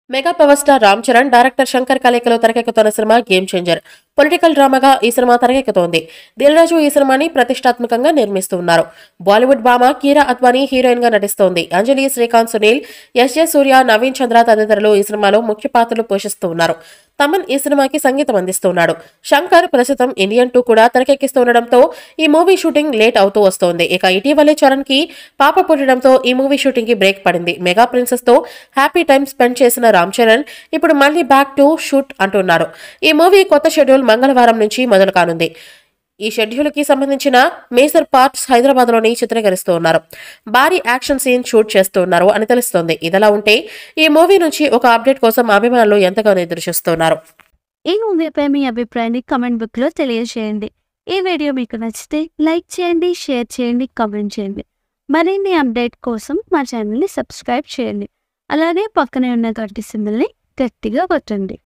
mega power star Ram Charan director Shankar కలయికలో తెరకెక్కుతున్న cinema game changer political డ్రామాగా ఈ సినిమా తెరకెక్కుతోంది దిల్రాజు ఈ సినిమాని ప్రతిష్టాత్మకంగా నిర్మిస్తున్నారు బాలీవుడ్ భామ కీరా అద్వానీ హీరోయిన్ గా నటిస్తోంది అంజలి శ్రీకాంత్ సునీల్ ఎస్ జే సూర్య నవీన్ చంద్ర తదితరులు ఈ సినిమాలో ముఖ్య పాత్రలు పోషిస్తూ ఉన్నారు తమన్ ఈ సినిమాకి సంగీతం అందిస్తున్నాడు శంకర్ ప్రస్తుతం ఇండియన్ టూ కూడా తెరకెక్కిస్తుండటంతో ఈ మూవీ షూటింగ్ లేట్ అవుతూ వస్తోంది ఇక ఇటీవలే చరణ్ కి పాప పుట్టడంతో ఈ మూవీ షూటింగ్ కి బ్రేక్ పడింది మెగా ప్రిన్సెస్ తో హ్యాపీ టైం స్పెండ్ చేసిన రామ్ చరణ్ ఇప్పుడు మళ్ళీ బ్యాక్ టు షూట్ అంటున్నారు ఈ మూవీ కొత్త షెడ్యూల్ మంగళవారం నుంచి మొదలు కానుంది ఈ షెడ్యూల్ కి సంబంధించిన మేజర్ పార్ట్స్ హైదరాబాద్ లోని చిత్రీకరిస్తూ ఉన్నారు భారీ యాక్షన్ సీన్ షూట్ చేస్తూ ఉన్నారు అని తెలుస్తోంది ఇదిలా ఉంటే ఈ మూవీ నుంచి ఒక అప్డేట్ కోసం అభిమానులు ఎంతగానో ఎదురుచూస్తున్నారు ఈ మూవీపై మీ అభిప్రాయాన్ని కమెంట్ బుక్లో తెలియజేయండి ఈ వీడియో మీకు నచ్చితే లైక్ చేయండి షేర్ చేయండి కామెంట్ చేయండి మరిన్ని అప్డేట్ కోసం మా ఛానల్ని సబ్స్క్రైబ్ చేయండి అలాగే పక్కనే ఉన్న గట్టి సింబల్ని గట్టిగా కొట్టండి